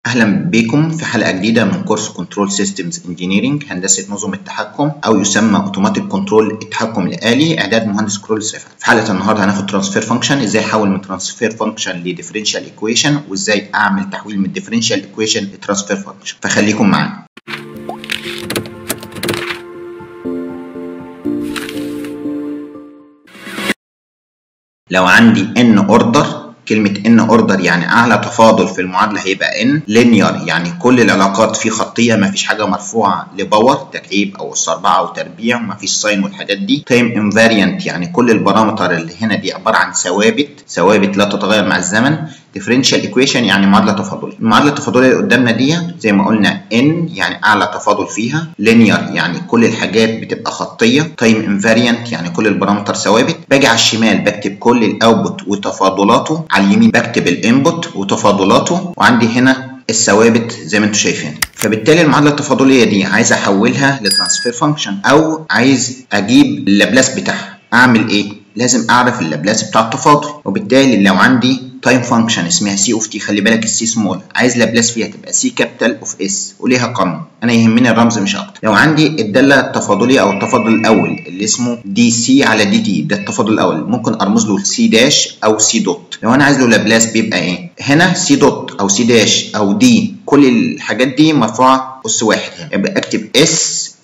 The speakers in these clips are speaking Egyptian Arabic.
أهلا بكم في حلقة جديدة من كورس كنترول سيستمز انجينيرنج هندسة نظم التحكم أو يسمى اوتوماتيك كنترول التحكم الآلي إعداد مهندس كنترول صفر. في حلقة النهاردة هناخد ترانسفير فانكشن إزاي أحول من ترانسفير فانكشن لديفرنشال ايكويشن وإزاي أعمل تحويل من ديفرنشال ايكويشن لترانسفير فانكشن فخليكم معانا. لو عندي n اوردر كلمة ان اوردر يعني اعلى تفاضل في المعادلة هيبقى ان لينير يعني كل العلاقات فيه خطية مفيش حاجة مرفوعة لباور تكعيب او اس 4 او تربيع ومفيش ساين والحاجات دي تايم انفاريانت يعني كل البارامتر اللي هنا دي عبارة عن ثوابت ثوابت لا تتغير مع الزمن ديفرنشال ايكويشن يعني معادله تفاضليه المعادله التفاضليه اللي قدامنا دي زي ما قلنا ان يعني اعلى تفاضل فيها لينير يعني كل الحاجات بتبقى خطيه تايم انفاريانت يعني كل البارامتر ثوابت باجي على الشمال بكتب كل الاوتبوت وتفاضلاته على اليمين بكتب الانبوت وتفاضلاته وعندي هنا الثوابت زي ما انتم شايفين فبالتالي المعادله التفاضليه دي عايز احولها لترانسفير فانكشن او عايز اجيب اللابلاس بتاعها اعمل ايه لازم اعرف اللابلاس بتاع التفاضل وبالتالي لو عندي تايم فانكشن اسمها سي اوف تي خلي بالك السي سمول عايز لابلاس فيها تبقى سي كابيتال اوف اس وليها قانون انا يهمني الرمز مش اكتر لو عندي الداله التفاضليه او التفاضل الاول اللي اسمه دي سي على دي تي ده التفاضل الاول ممكن ارمز له سي داش او سي دوت لو انا عايز له لابلاس بيبقى ايه هنا سي دوت او سي داش او دي كل الحاجات دي مرفوعه اس واحد يبقى اكتب اس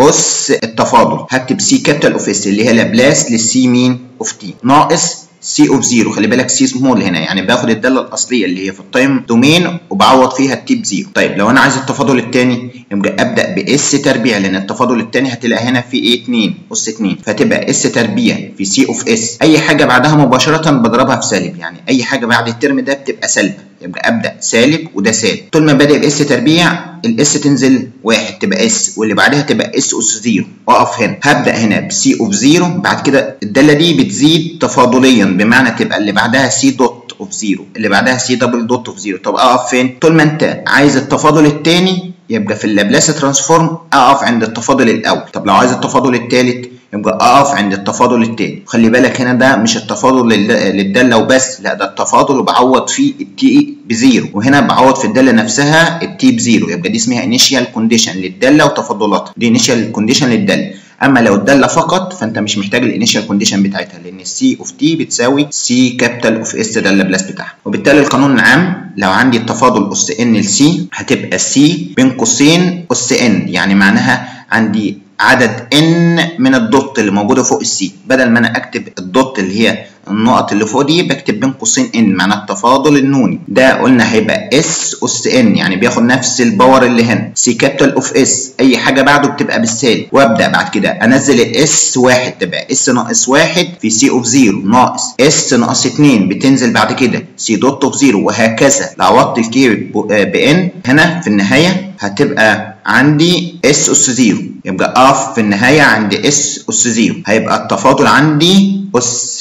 اس التفاضل هكتب سي كابيتال اوف اس اللي هي لابلاس للسي مين اوف تي ناقص سي اوف زيرو خلي بالك سي سمول هنا يعني باخد الداله الاصليه اللي هي في التايم دومين وبعوض فيها التي بزيرو طيب لو انا عايز التفاضل الثاني يبقى ابدا باس تربيع لان التفاضل الثاني هتلاقي هنا في ايه 2 اس 2 فتبقى اس تربيع في سي اوف اس اي حاجه بعدها مباشره بضربها في سالب يعني اي حاجه بعد الترم ده بتبقى سالبه يبقى ابدا سالب وده سالب طول ما بادئ باس تربيع الاس تنزل واحد تبقى اس واللي بعدها تبقى اس اس زيرو واقف هنا هبدا هنا بسي اوف زيرو بعد كده الداله دي بتزيد تفاضليا بمعنى تبقى اللي بعدها سي دوت اوف زيرو اللي بعدها سي دبل دوت اوف زيرو طب اقف فين طول ما انت عايز التفاضل الثاني يبقى في اللابلاس ترانسفورم اقف عند التفاضل الاول طب لو عايز التفاضل الثالث يبقى اقف عند التفاضل التاني خلي بالك هنا ده مش التفاضل للداله وبس لا ده التفاضل وبعوض فيه التي بزيرو وهنا بعوض في الداله نفسها التي بزيرو يبقى دي اسمها انيشال كونديشن للداله وتفاضلاتها دي انيشال كونديشن للداله اما لو الداله فقط فانت مش محتاج الانيشال كونديشن بتاعتها لان السي اوف تي بتساوي سي كابيتال اوف اس ده اللابلاس بتاعها وبالتالي القانون العام لو عندي التفاضل اس ان لسي هتبقى سي بين قوسين اس ان يعني معناها عندي عدد n من الدوت اللي موجوده فوق السي بدل ما انا اكتب الدوت اللي هي النقط اللي فوق دي بكتب بين قوسين n معناه التفاضل النوني ده قلنا هيبقى s اس n يعني بياخد نفس الباور اللي هنا c كابيتال اوف s اي حاجه بعده بتبقى بالسالب وابدا بعد كده انزل الاس واحد تبقى s ناقص واحد في c اوف 0 ناقص s ناقص 2 بتنزل بعد كده c دوت اوف 0 وهكذا لو عوضت الكي بان هنا في النهايه هتبقى عندي اس اس 0 يبقى اقف في النهايه عند اس اس 0 هيبقى التفاضل عندي اس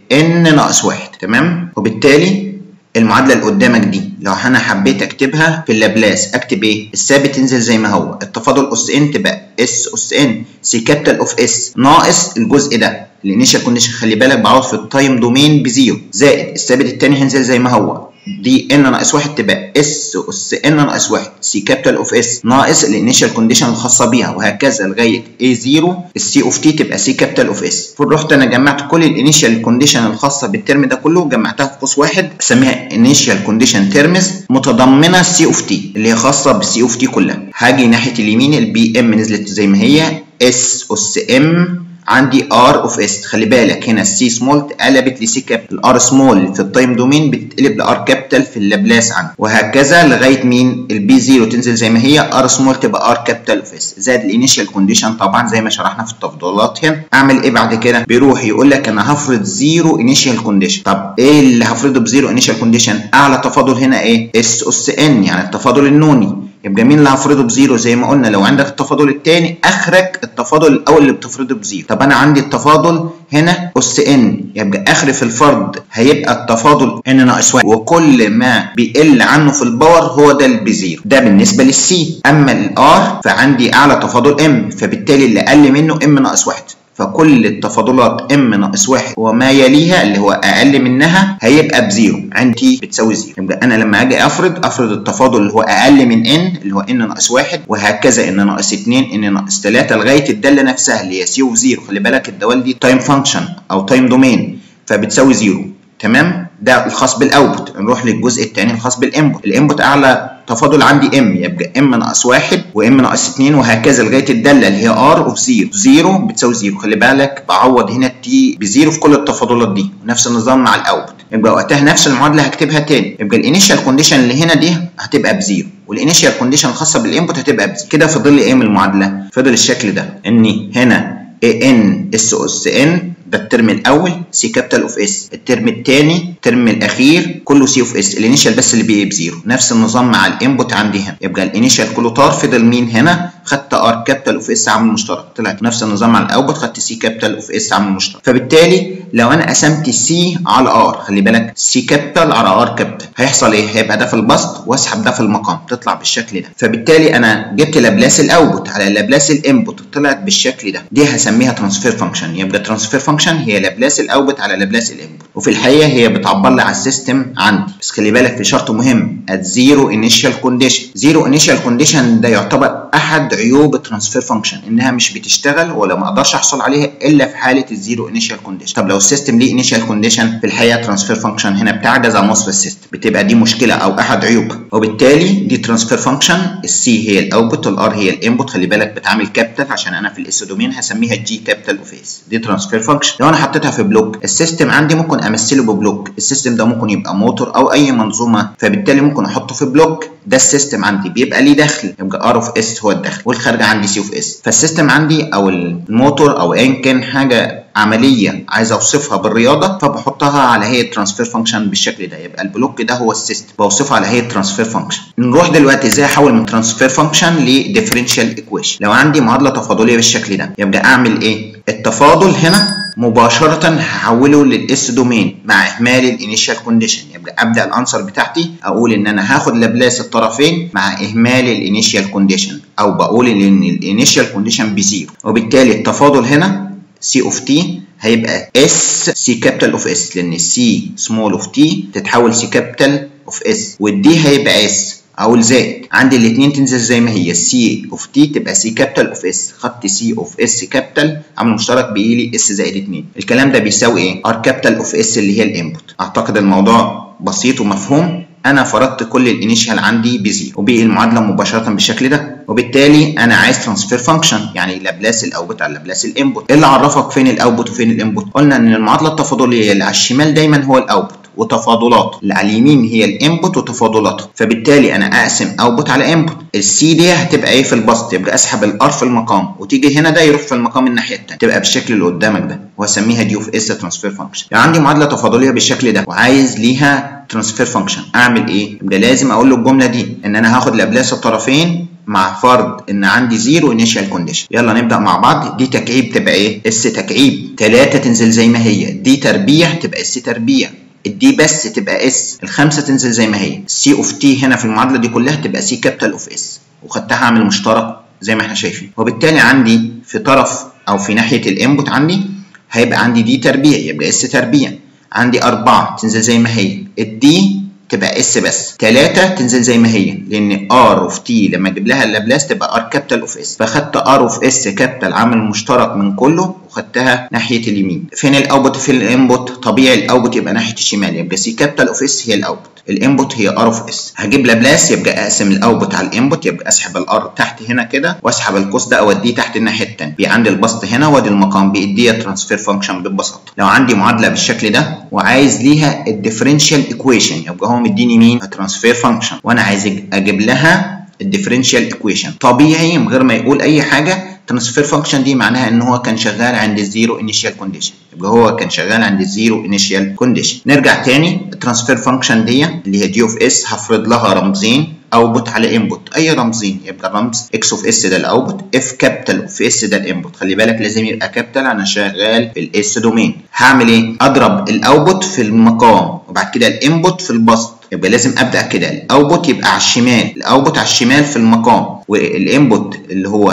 ان ناقص واحد تمام وبالتالي المعادله اللي قدامك دي لو انا حبيت اكتبها في اللابلاس اكتب ايه الثابت ينزل زي ما هو التفاضل اس ان تبقى اس اس ان سي كابيتال اوف اس ناقص الجزء ده الانيشال كونديشن خلي بالك بعوض في التايم دومين بزيرو زائد الثابت الثاني هينزل زي ما هو دي ان ناقص واحد تبقى اس اس ان ناقص واحد سي كابيتال اوف اس ناقص الانيشال كونديشن الخاصه بيها وهكذا لغايه اي 0 السي اوف تي تبقى سي كابيتال اوف اس فرحت انا جمعت كل الانيشال كونديشن الخاصه بالترم ده كله جمعتها في قوس واحد اسميها انيشال كونديشن تيرمز متضمنه السي اوف تي اللي هي خاصه بالسي اوف تي كلها هاجي ناحيه اليمين البي ام نزلت زي ما هي اس اس ام عندي ار اوف اس خلي بالك هنا السي سمول اتقلبت لسي كابيتال الار سمول في التايم دومين بتتقلب لار كابيتال في اللابلاس عندي وهكذا لغايه مين البي 0 تنزل زي ما هي ار سمول تبقى ار كابيتال اوف اس زائد الانيشال كونديشن طبعا زي ما شرحنا في التفضيلات هنا اعمل ايه بعد كده بيروح يقول لك انا هفرض زيرو انيشال كونديشن طب ايه اللي هفرضه بزيرو انيشال كونديشن اعلى تفاضل هنا ايه اس اس ان يعني التفاضل النوني يبقى مين اللي هفرضه بزيرو زي ما قلنا لو عندك التفاضل الثاني اخرك التفاضل الاول اللي بتفرضه بزيرو طب انا عندي التفاضل هنا اس ان يبقى اخر في الفرض هيبقى التفاضل ان ناقص واحد وكل ما بيقل عنه في الباور هو ده اللي بزيرو ده بالنسبه للسي اما الار فعندي اعلى تفاضل ام فبالتالي اللي اقل منه ام ناقص واحد فكل التفاضلات ام ناقص واحد وما يليها اللي هو اقل منها هيبقى بزيرو عندي بتساوي زيرو يبقى انا لما اجي افرض افرض التفاضل اللي هو اقل من ان اللي هو ان ناقص واحد وهكذا ان ناقص اتنين ان ناقص تلاته لغايه الداله نفسها اللي هي سي اوف زيرو خلي بالك الدوال دي تايم فانكشن او تايم دومين فبتساوي زيرو تمام ده الخاص بالاوتبوت نروح للجزء الثاني الخاص بالانبوت الانبوت اعلى تفاضل عندي ام يبقى ام ناقص واحد وام ناقص اتنين وهكذا لغايه الداله اللي هي ار اوف زيرو زيرو بتساوي زيرو خلي بالك بعوض هنا التي بزيرو في كل التفاضلات دي نفس النظام مع الاوتبوت يبقى وقتها نفس المعادله هكتبها تاني يبقى الانيشال كونديشن اللي هنا دي هتبقى بزيرو والانيشال كونديشن الخاصه بالانبوت هتبقى بزيرو كده فضل لي ايه من المعادله فضل الشكل ده اني هنا ان اس اس ان ده الترم الاول سي كابيتال اوف اس الترم الثاني الترم الاخير كله سي اوف اس الانيشال بس اللي بيجي بزيرو نفس النظام مع الانبوت عندي هنا يبقى الانيشال كله طار فضل مين هنا خدت ار كابيتال اوف اس عامل مشترك طلعت نفس النظام مع الاوتبوت خدت سي كابيتال اوف اس عامل مشترك فبالتالي لو انا قسمت السي على ار خلي بالك سي كابيتال على ار كابيتال هيحصل ايه هيبقى ده في البسط واسحب ده في المقام تطلع بالشكل ده فبالتالي انا جبت لابلاس الاوتبوت على لابلاس الانبوت طلعت بالشكل ده دي هسميها ترانسفير فانكشن يبقى ترانسفير فانكشن هي لابلاس الاوتبوت على لابلاس الانبوت وفي الحقيقه هي بتعبر لي على السيستم عندي بس خلي بالك في شرط مهم ات زيرو انيشال كونديشن زيرو انيشال كونديشن ده يعتبر احد عيوب الترانسفير فانكشن انها مش بتشتغل ولا ما اقدرش احصل عليها الا في حاله الزيرو انيشال كونديشن طب لو السيستم ليه انيشال كونديشن في الحقيقه ترانسفير فانكشن هنا بتعجز عن وصف السيستم بتبقى دي مشكله او احد عيوبها وبالتالي دي ترانسفير فانكشن السي هي الاوتبوت والار هي الانبوت خلي بالك بتعامل كابيتال عشان انا في الاس دومين هسميها جي كابيتال اوف اس دي ترانسفير فانكشن لو انا حطيتها في بلوك السيستم عندي ممكن امثله ببلوك السيستم ده ممكن يبقى موتور او اي منظومه فبالتالي ممكن احطه في بلوك ده السيستم عندي بيبقى ليه دخل يبقى ار اوف اس هو الدخل والخارج عندي سي اوف اس فالسيستم عندي او الموتور او ايا كان حاجه عمليه عايز اوصفها بالرياضه فبحطها على هيئه ترانسفير فانكشن بالشكل ده يبقى البلوك ده هو السيستم بوصفه على هيئه ترانسفير فانكشن نروح دلوقتي ازاي احول من ترانسفير فانكشن لديفرنشال ايكويشن لو عندي معادله تفاضليه بالشكل ده يبقى اعمل ايه التفاضل هنا مباشرة هحوله للاس دومين مع اهمال الانيشال كونديشن يبقى ابدا الانسر بتاعتي اقول ان انا هاخد لابلاس الطرفين مع اهمال الانيشال كونديشن او بقول ان الانيشال كونديشن بزيرو وبالتالي التفاضل هنا سي اوف تي هيبقى اس سي كابيتال اوف اس لان سي سمول اوف تي تتحول سي كابيتال اوف اس والدي هيبقى اس او الزائد عندي الاثنين تنزل زي ما هي سي اوف تي تبقى سي كابيتال اوف اس خدت سي اوف اس كابيتال عامل مشترك بيجي لي اس زائد 2 الكلام ده بيساوي ايه ار كابيتال اوف اس اللي هي الانبوت اعتقد الموضوع بسيط ومفهوم انا فرضت كل الانيشال عندي بزيرو وبقي المعادله مباشره بالشكل ده وبالتالي انا عايز ترانسفير فانكشن يعني لابلاس الاوتبوت على لابلاس الانبوت ايه اللي عرفك فين الاوتبوت وفين الانبوت قلنا ان المعادله التفاضليه اللي على الشمال دايما هو الاوتبوت وتفاضلات اللي على اليمين هي الانبوت وتفاضلاتها فبالتالي انا اقسم اوتبوت على انبوت السي دي هتبقى ايه في البسط يبقى اسحب الار في المقام وتيجي هنا ده يروح في المقام الناحيه الثانيه تبقى بالشكل اللي قدامك ده وهسميها دي اوف اس ترانسفير فانكشن يعني عندي معادله تفاضليه بالشكل ده وعايز ليها ترانسفير فانكشن اعمل ايه يبقى لازم اقول له الجمله دي ان انا هاخد لابلاس الطرفين مع فرض ان عندي زيرو انيشال كونديشن يلا نبدا مع بعض دي تكعيب تبقى ايه اس تكعيب 3 تنزل زي ما هي دي تربيع تبقى اس تربيع الدي بس تبقى اس الخمسه تنزل زي ما هي سي اوف تي هنا في المعادله دي كلها تبقى سي كابيتال اوف اس وخدتها عامل مشترك زي ما احنا شايفين وبالتالي عندي في طرف او في ناحيه الانبوت عندي هيبقى عندي دي تربيع يبقى اس تربيع عندي أربعة تنزل زي ما هي الدي تبقى اس بس 3 تنزل زي ما هي لان ار اوف تي لما اجيب لها اللابلاس تبقى ار كابيتال اوف اس فاخدت ار اوف اس كابيتال عامل مشترك من كله وخدتها ناحيه اليمين فين الاوتبوت فين الانبوت طبيعي الاوتبوت يبقى ناحيه الشمال يبقى سي كابيتال اوف اس هي الاوتبوت الانبوت هي ار اوف اس هجيب لابلاس يبقى اقسم الاوتبوت على الانبوت يبقى اسحب الار تحت هنا كده واسحب القوس ده اوديه تحت الناحيه الثانيه بي عندي البسط هنا وادي المقام بيديها ترانسفير فانكشن ببساطه لو عندي معادله بالشكل ده وعايز ليها الديفرنشال ايكويشن يبقى هو مديني مين ترانسفير فانكشن وانا عايز اجيب لها الديفرنشال ايكويشن طبيعي من غير ما يقول اي حاجه ترانسفير فانكشن دي معناها ان هو كان شغال عند الزيرو انيشال كونديشن يبقى هو كان شغال عند الزيرو انيشال كونديشن نرجع تاني الترانسفير فانكشن دي اللي هي دي اوف اس هفرض لها رمزين اوتبوت على انبوت اي رمزين يبقى الرمز اكس اوف اس ده الاوتبوت اف كابيتال اوف اس ده الانبوت خلي بالك لازم يبقى كابيتال انا شغال في الاس دومين هعمل ايه اضرب الاوتبوت في المقام وبعد كده الانبوت في البسط يبقى لازم ابدا كده الاوتبوت يبقى على الشمال الاوتبوت على الشمال في المقام والانبوت اللي هو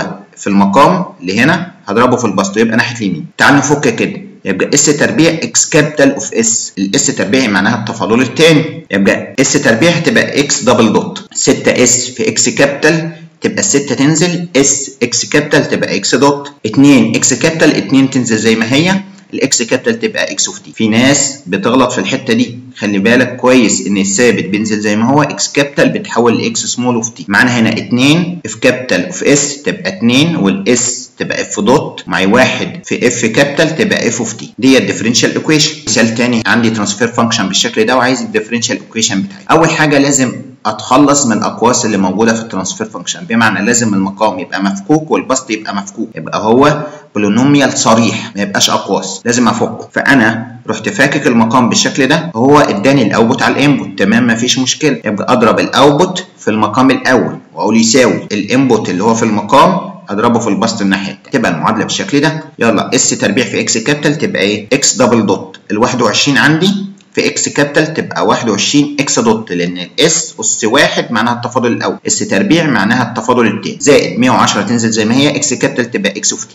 في المقام اللي هنا هضربه في البسط يبقى ناحيه اليمين تعال نفك كده يبقى اس تربيع اكس كابيتال اوف اس الاس تربيع معناها التفاضل الثاني يبقى اس تربيع هتبقى اكس دبل دوت 6 اس في اكس كابيتال تبقى الستة تنزل اس اكس كابيتال تبقى اكس دوت 2 اكس كابيتال 2 تنزل زي ما هي الاكس كابيتال تبقى اكس اوف تي في ناس بتغلط في الحته دي خلي بالك كويس ان الثابت بينزل زي ما هو اكس كابيتال بتحول لاكس سمول اوف تي معنى هنا 2 اف كابيتال اوف اس تبقى 2 والاس تبقى اف دوت مع واحد في اف كابيتال تبقى اف اوف تي دي الديفرنشال ايكويشن مثال تاني عندي ترانسفير فانكشن بالشكل ده وعايز الديفرنشال ايكويشن بتاعي اول حاجه لازم اتخلص من الاقواس اللي موجوده في الترانسفير فانكشن بمعنى لازم المقام يبقى مفكوك والبسط يبقى مفكوك يبقى هو بولينوميال صريح ما يبقاش اقواس لازم افكه فانا رحت فاكك المقام بالشكل ده هو اداني الاوتبوت على الانبوت تمام مفيش مشكله يبقى اضرب الاوتبوت في المقام الاول واقول يساوي الانبوت اللي هو في المقام اضربه في البسط الناحيه الثانيه تبقى المعادله بالشكل ده يلا اس تربيع في اكس كابيتال تبقى ايه اكس دبل دوت ال 21 عندي في اكس كابيتال تبقى 21 اكس دوت لان الاس اس واحد معناها التفاضل الاول اس تربيع معناها التفاضل الثاني زائد 110 تنزل زي ما هي اكس كابيتال تبقى اكس اوف تي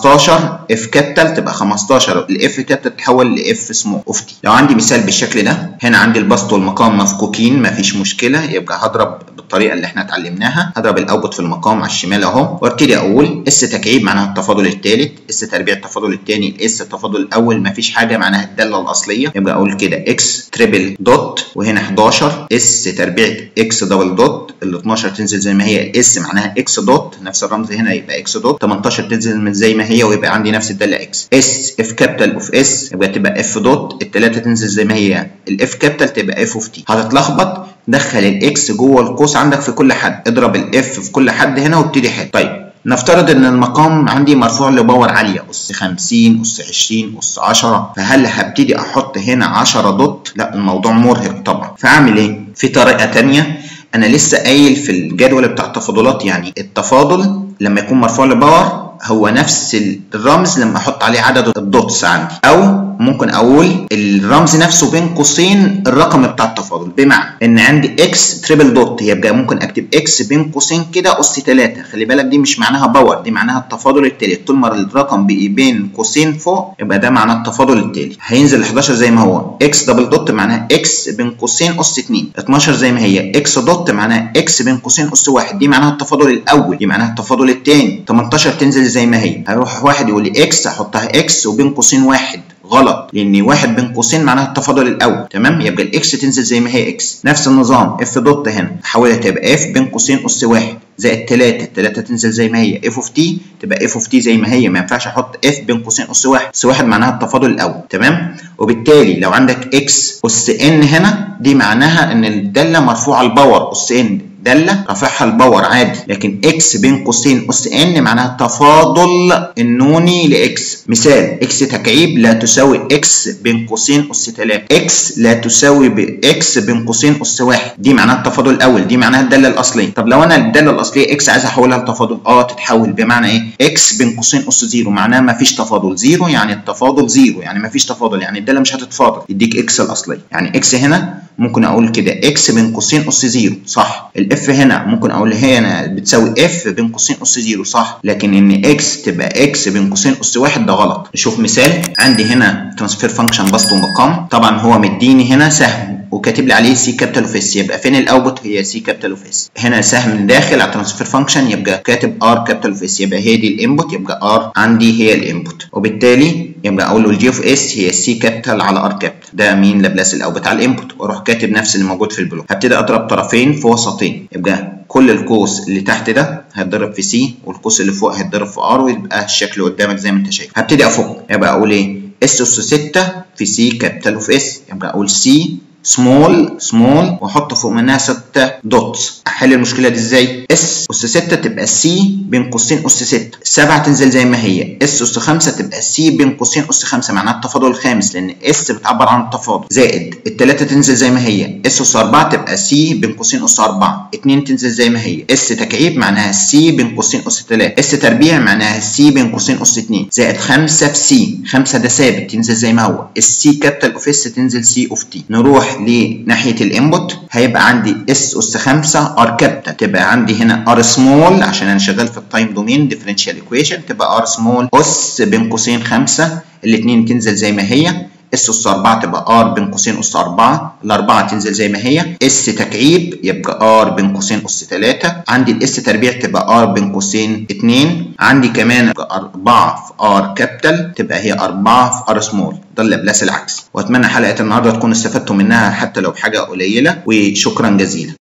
15 اف كابيتال تبقى 15 الاف كابيتال تتحول لاف سمول اوف تي لو عندي مثال بالشكل ده هنا عندي البسط والمقام مفكوكين مفيش مشكله يبقى هضرب بالطريقه اللي احنا اتعلمناها هضرب الاوتبوت في المقام على الشمال اهو وابتدي اقول اس تكعيب معناها التفاضل الثالث اس تربيع التفاضل الثاني اس التفاضل الاول مفيش حاجه معناها الداله الاصليه يبقى اقول كده اكس تريبل دوت وهنا 11 اس تربيع اكس دبل دوت ال 12 تنزل زي ما هي الاس معناها اكس دوت نفس الرمز هنا يبقى اكس دوت 18 تنزل من زي ما هي ويبقى عندي نفس الداله اكس اس اف كابيتال اوف اس يبقى تبقى اف دوت الثلاثه تنزل زي ما هي الاف كابيتال تبقى اف اوف تي هتتلخبط دخل الاكس جوه القوس عندك في كل حد اضرب الاف في كل حد هنا وابتدي حل طيب نفترض ان المقام عندي مرفوع لباور عاليه اس 50 اس 20 اس 10 فهل هبتدي احط هنا 10 دوت لا الموضوع مرهق طبعا فاعمل ايه في طريقه ثانيه انا لسه قايل في الجدول بتاع التفاضلات يعني التفاضل لما يكون مرفوع لباور هو نفس الرمز لما احط عليه عدد الدوتس عندي او ممكن اقول الرمز نفسه بين قوسين الرقم بتاع التفاضل بمعنى ان عندي اكس تريبل دوت يبقى ممكن اكتب اكس بين قوسين كده اس 3 خلي بالك دي مش معناها باور دي معناها التفاضل التالي طول ما الرقم بقي بين قوسين فوق يبقى ده معناه التفاضل التالي هينزل 11 زي ما هو اكس دبل دوت معناها اكس بين قوسين اس 2 12 زي ما هي اكس دوت معناها اكس بين قوسين اس 1 دي معناها التفاضل الاول دي معناها التفاضل الثاني 18 تنزل زي ما هي هيروح واحد يقول لي اكس احطها اكس وبين قوسين واحد غلط لان واحد بين قوسين معناها التفاضل الاول تمام يبقى الاكس تنزل زي ما هي اكس نفس النظام اف دوت هنا احولها تبقى اف بين قوسين اس واحد زائد 3 3 تنزل زي ما هي اف اوف تي تبقى اف اوف تي زي ما هي ما ينفعش احط اف بين قوسين اس واحد اس واحد معناها التفاضل الاول تمام وبالتالي لو عندك اكس اس ان هنا دي معناها ان الداله مرفوعه الباور اس ان داله رافعها الباور عادي لكن اكس بين قوسين اس ان معناها تفاضل النوني لاكس مثال اكس تكعيب لا تساوي اكس بين قوسين اس 3 اكس لا تساوي باكس بين قوسين اس 1 دي معناها التفاضل الاول دي معناها الداله الاصليه طب لو انا الداله الاصليه اكس عايز احولها لتفاضل اه تتحول بمعنى ايه اكس بين قوسين اس 0 معناها ما فيش تفاضل زيرو يعني التفاضل زيرو يعني ما فيش تفاضل يعني الداله مش هتتفاضل يديك اكس الاصليه يعني اكس هنا ممكن اقول كده اكس بين قوسين اس 0 صح الاف هنا ممكن اقول هنا بتساوي اف بين قوسين اس 0 صح لكن ان اكس تبقى اكس بين قوسين اس 1 ده غلط نشوف مثال عندي هنا ترانسفير فانكشن بسط ومقام طبعا هو مديني هنا سهم وكاتب لي عليه سي كابيتال اوف اس يبقى فين الاوتبوت هي سي كابيتال اوف اس هنا سهم داخل على ترانسفير فانكشن يبقى كاتب ار كابيتال اوف اس يبقى هي دي الانبوت يبقى ار عندي هي الانبوت وبالتالي يبقى اقول له الجي اوف اس هي سي كابيتال على ار كابيتال ده مين لابلاس الاوتبوت على الانبوت واروح كاتب نفس اللي موجود في البلوك هبتدي اضرب طرفين في وسطين يبقى كل القوس اللي تحت ده هيتضرب في سي والقوس اللي فوق هيتضرب في ار ويبقى الشكل قدامك زي ما انت شايف هبتدي افك يبقى اقول ايه اس اس 6 في سي كابيتال اوف اس يبقى اقول سي سمول سمول واحط فوق منها 6 دوتس احل المشكله دي ازاي اس اس 6 تبقى سي بين قوسين اس 6 7 تنزل زي ما هي اس اس 5 تبقى سي بين قوسين اس 5 معناها التفاضل الخامس لان اس بتعبر عن التفاضل زائد الثلاثه تنزل زي ما هي اس اس 4 تبقى سي بين قوسين اس 4 2 تنزل زي ما هي اس تكعيب معناها سي بين قوسين اس 3 اس تربيع معناها سي بين قوسين اس 2 زائد 5 في سي 5 ده ثابت تنزل زي ما هو السي كابيتال اوف اس تنزل سي اوف تي نروح نروح لناحيه الانبوت هيبقى عندي اس اس 5 ار كابيتال تبقى عندي هنا ار سمول عشان انا شغال في التايم دومين ديفرنشال ايكويشن تبقى ار سمول اس بين قوسين 5 الاثنين تنزل زي ما هي اس اس 4 تبقى ار بين قوسين اس 4 الاربعه تنزل زي ما هي اس تكعيب يبقى ار بين قوسين اس 3 عندي الاس تربيع تبقى ار بين قوسين 2 عندي كمان 4 في ار كابيتال تبقى هي 4 في ار سمول ده اللابلاس العكسي واتمنى حلقه النهارده تكونوا استفدتوا منها حتى لو بحاجه قليله وشكرا جزيلا